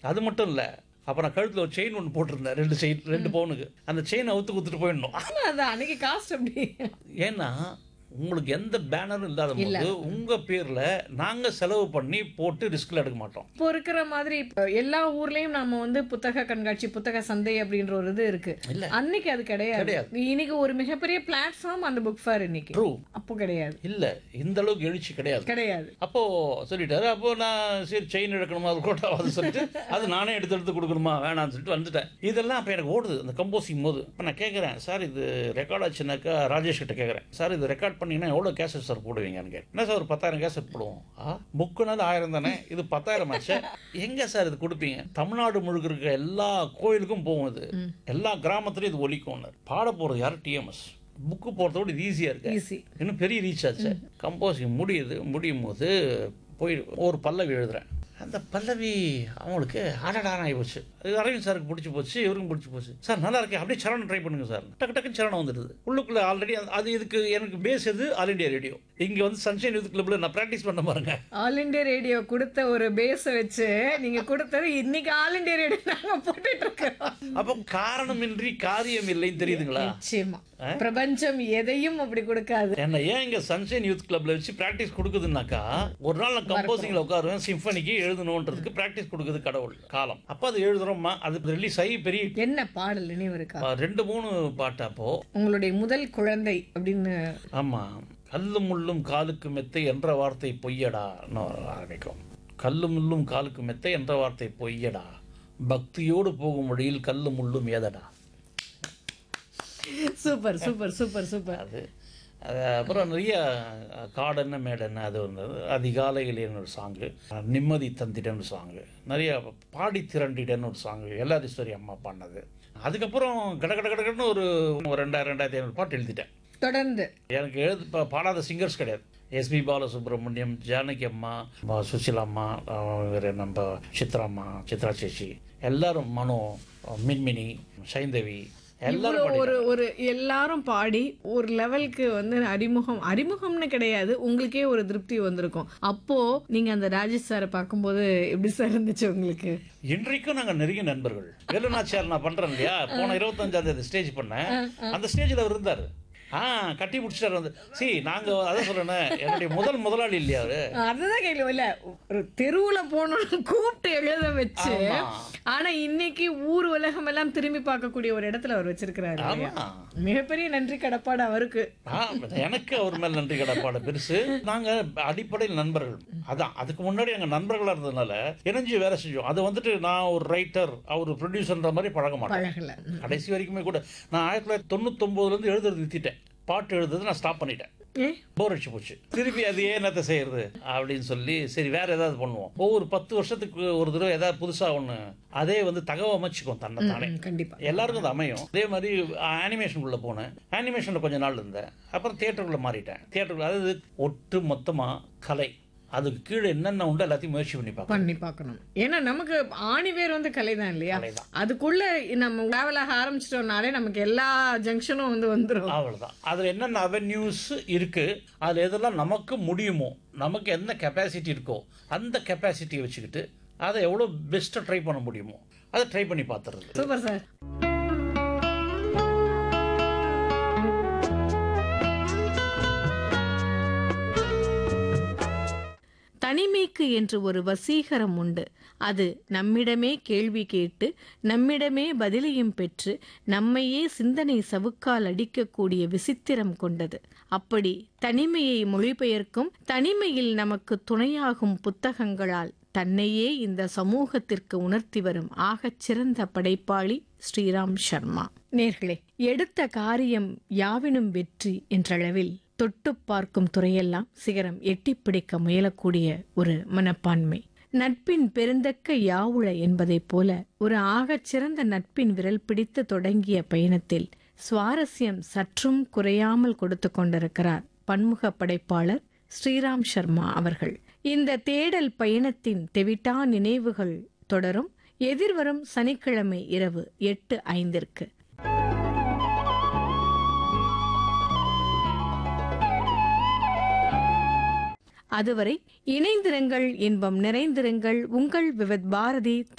அது மட்டும் இல்லை அப்போ நான் கழுத்தில் ஒரு செயின் ஒன்று போட்டிருந்தேன் ரெண்டு செயின் ரெண்டு பவுனுக்கு அந்த செயினை அவுத்து கொடுத்துட்டு போயிடணும் அதான் அன்னைக்கு காஸ்ட் அப்படி ஏன்னா உங்களுக்கு எந்த பேனரும் இல்லாத போது உங்க பேர்ல நாங்க செலவு பண்ணி போட்டு ரிஸ்க்ல எடுக்க மாட்டோம் இப்போ இருக்கிற மாதிரி இப்போ எல்லா ஊர்லயும் நம்ம வந்து புத்தக கண்காட்சி புத்தக சந்தை அப்படின்ற ஒரு இது இருக்கு இல்ல. அன்னைக்கு அது கிடையாது கிடையாது. இன்னைக்கு ஒரு மிகப்பெரிய பிளாட்ஃபார்ம் அந்த புக் ஃபேர் இன்னைக்கு ட்ரூ அப்போ கிடையாது இல்ல இந்த அளவுக்கு எழுச்சி கிடையாது கிடையாது அப்போ சொல்லிட்டாரு அப்போ நான் சரி செயின் எடுக்கணுமா அது கோட்டாவது சொல்லிட்டு அது நானே எடுத்து எடுத்து கொடுக்கணுமா வேணாம்னு சொல்லிட்டு வந்துட்டேன் இதெல்லாம் அப்போ எனக்கு ஓடுது அந்த கம்போசிங் போது இப்போ நான் கேட்குறேன் சார் இது ரெக்கார்ட் ஆச்சுனாக்கா ராஜேஷ் கிட்ட கேட்குறேன் சார் இது ரெக்கார்ட் பண்ணீங்கன்னா எவ்வளோ கேசட் சார் போடுவீங்கன்னு கேட்டேன் என்ன சார் ஒரு பத்தாயிரம் கேசட் போடுவோம் ஆ புக்குனால ஆயிரம் தானே இது பத்தாயிரம் ஆச்சு எங்கே சார் இது கொடுப்பீங்க தமிழ்நாடு முழுக்க இருக்க எல்லா கோயிலுக்கும் போகும் இது எல்லா கிராமத்துலையும் இது ஒலிக்கும் பாட போகிறது யார் டிஎம்எஸ் புக்கு போகிறத விட இது ஈஸியாக இருக்கு ஈஸி இன்னும் பெரிய ரீச் ஆச்சு கம்போசிங் முடியுது முடியும் போது போய் ஒரு பல்லவி எழுதுறேன் அந்த பல்லவி அவங்களுக்கு அடடான ஆகி போச்சு அது அரவிந்த் சாருக்கு பிடிச்சி போச்சு இவருக்கும் பிடிச்சி போச்சு சார் நல்லா இருக்கே அப்படியே சரணம் ட்ரை பண்ணுங்க சார் டக்கு டக்குன்னு சரணம் வந்துடுது உள்ளுக்குள்ள ஆல்ரெடி அது இதுக்கு எனக்கு பேஸ் எது ஆல் இண்டியா ரேடியோ இங்கே வந்து சன்ஷைன் யூத் கிளப்ல நான் ப்ராக்டிஸ் பண்ண பாருங்க ஆல் இண்டியா ரேடியோ கொடுத்த ஒரு பேஸை வச்சு நீங்க கொடுத்தது இன்னைக்கு ஆல் இண்டியா ரேடியோ நாங்க போட்டுட்டு இருக்கோம் அப்போ காரணமின்றி காரியம் இல்லைன்னு தெரியுதுங்களா நிச்சயமா பிரபஞ்சம் எதையும் அப்படி கொடுக்காது என்ன ஏன் இங்க சன்ஷைன் யூத் கிளப்ல வச்சு பிராக்டிஸ் கொடுக்குதுன்னாக்கா ஒரு நாள் நான் கம்போசிங்ல உட்காருவேன் சிம்பனிக்கு எழுதணுன்றதுக்கு பிராக்டிஸ் கொடுக்குது கடவுள் காலம் அப்ப அது எழுதுறோமா அது ரிலீஸ் ஆகி பெரிய என்ன பாடல் நினைவு இருக்கா அஹ், ரெண்டு மூணு பாட்டு அப்போ உங்களுடைய முதல் குழந்தை அப்படின்னு ஆமா கல்லும் முள்ளும் காலுக்கு மெத்தை என்ற வார்த்தை பொய்யடான்னு ஆரம்பிக்கும் கல்லும் முள்ளும் காலுக்கு மெத்தை என்ற வார்த்தை பொய்யடா பக்தியோடு போகும் வழியில் கல்லும் முள்ளும் ஏதடா சூப்பர் சூப்பர் சூப்பர் சூப்பர் அது அது அப்புறம் நிறைய காடென்ன மேடென்ன அது ஒன்று அதிகாலையிலேன்னு ஒரு சாங்கு நிம்மதி தந்திடன்னு சாங்கு நிறைய பாடி திரண்டிடன்னு ஒரு சாங்கு எல்லாதீஸ்வரி அம்மா பாடினது அதுக்கப்புறம் கட கட கடன்னு ஒரு ஒரு ரெண்டாயிரம் ரெண்டாயிரத்தி ஐநூறு பாட்டு எழுதிட்டேன் தொடர்ந்து எனக்கு எழுது பா- பாடாத சிங்கர்ஸ் கிடையாது எஸ்பி பாலசுப்ரமணியம் ஜானகி அம்மா பா- சுசிலா அம்மா அஹ் வேற நம்ம சித்ராம்மா சித்ரா சேச்சி எல்லாரும் மனோ மின்மினி சைந்தவி எல்லாரும் இவ்வளோ ஒரு ஒரு எல்லாரும் பாடி ஒரு லெவலுக்கு வந்து அறிமுகம் அறிமுகம்னு கிடையாது உங்களுக்கே ஒரு திருப்தி வந்திருக்கும் அப்போ நீங்க அந்த ராஜேஷ் சாரை பார்க்கும்போது எப்படி சார் இருந்துச்சு உங்களுக்கு இன்றைக்கும் நாங்க நெருங்கிய நண்பர்கள் வேலுநாச்சியார் நான் பண்றேன் இல்லையா போன இருபத்தஞ்சாம் தேதி ஸ்டேஜ் பண்ணேன் அந்த ஸ்டேஜில் அவர் இருந்தார் ஆ கட்டி முடிச்சிட்டாரு வந்து சி நாங்க அதான் சொல்றேனே என்னுடைய முதல் முதலாளி இல்லையா அவரு அதுதான் கேட்கல இல்ல ஒரு தெருவுல போனோம்னு கூப்பிட்டு எழுத வச்சு ஆமா. ஆனா இன்னைக்கு ஊர் உலகம் எல்லாம் திரும்பி பார்க்கக்கூடிய ஒரு இடத்துல அவர் வச்சிருக்கிறாரு இல்லையா? ஆமா மிகப்பெரிய நன்றி கடப்பாடு அவருக்கு ஆ, எனக்கு அவர் மேல் நன்றி கடப்பாடு பெருசு நாங்க அடிப்படையில் நண்பர்கள் அதான் அதுக்கு முன்னாடி எங்க நண்பர்களா இருந்ததுனால இணைஞ்சு வேலை செஞ்சோம் அது வந்துட்டு நான் ஒரு ரைட்டர் அவர் ப்ரொடியூசர்ன்ற மாதிரி பழக மாட்டேன் பழகல கடைசி வரைக்குமே கூட நான் ஆயிரத்தி தொள்ளாயிரத்தி தொண்ணூத்தொன்பதுல இருந்து எழுதுறது நிறுத்திட்டேன் பாட்டு எழுதுறது நான் ஸ்டாப் பண்ணிட்டேன் ஏ போர் அடிச்சு போச்சு திருப்பி அது ஏன் என்னத்தை செய்யறது அப்படின்னு சொல்லி சரி வேற ஏதாவது பண்ணுவோம் ஒவ்வொரு பத்து வருஷத்துக்கு ஒரு தடவை ஏதாவது புதுசா ஒண்ணு அதே வந்து தகவ அமைச்சுக்கும் தன்னை தானே ம், கண்டிப்பா எல்லாருக்கும் அது அமையும் அதே மாதிரி அனிமேஷனுக்குள்ள போனேன் அனிமேஷன்ல கொஞ்ச நாள் இருந்தேன் அப்புறம் தியேட்டருக்குள்ள மாறிட்டேன் தியேட்டருக்குள்ள அதாவது ஒட்டு மொத்தமா கலை அதுக்கு கீழே என்னென்ன உண்டோ எல்லாத்தையும் முயற்சி பண்ணி பார்ப்பேன் பண்ணி பார்க்கணும் ஏன்னா நமக்கு ஆணிவேர் வந்து கலைதான் இல்லையா கலைதான். அதுக்குள்ள நம்ம டிராவலாக ஆரம்பிச்சிட்டோம்னாலே நமக்கு எல்லா ஜங்ஷனும் வந்து வந்துடும் அவ்வளவுதான் அதுல என்னென்ன அவென்யூஸ் இருக்கு அதுல எதெல்லாம் நமக்கு முடியுமோ நமக்கு என்ன கெப்பாசிட்டி இருக்கோ அந்த கெப்பாசிட்டியை வச்சுக்கிட்டு அதை எவ்வளோ பெஸ்ட்டாக ட்ரை பண்ண முடியுமோ அதை ட்ரை பண்ணி பார்த்துறது சூப்பர் சார் தனிமைக்கு என்று ஒரு வசீகரம் உண்டு அது நம்மிடமே கேள்வி கேட்டு நம்மிடமே பதிலையும் பெற்று நம்மையே சிந்தனை சவுக்கால் அடிக்கக்கூடிய விசித்திரம் கொண்டது அப்படி தனிமையை மொழிபெயர்க்கும் தனிமையில் நமக்கு துணையாகும் புத்தகங்களால் தன்னையே இந்த சமூகத்திற்கு உணர்த்தி வரும் ஆகச் சிறந்த படைப்பாளி ஸ்ரீராம் சர்மா நேர்களே எடுத்த காரியம் யாவினும் வெற்றி என்றளவில் தொட்டு பார்க்கும் துறையெல்லாம் சிகரம் எட்டிப் பிடிக்க முயலக்கூடிய ஒரு மனப்பான்மை நட்பின் பெருந்தக்க யாவுள என்பதைப் போல ஒரு ஆகச் சிறந்த நட்பின் விரல் பிடித்து தொடங்கிய பயணத்தில் சுவாரஸ்யம் சற்றும் குறையாமல் கொடுத்து கொண்டிருக்கிறார் பன்முக படைப்பாளர் ஸ்ரீராம் சர்மா அவர்கள் இந்த தேடல் பயணத்தின் தெவிட்டா நினைவுகள் தொடரும் எதிர்வரும் சனிக்கிழமை இரவு எட்டு ஐந்திற்கு அதுவரை இணைந்திருங்கள் இன்பம் நிறைந்திருங்கள் உங்கள் விவத் பாரதி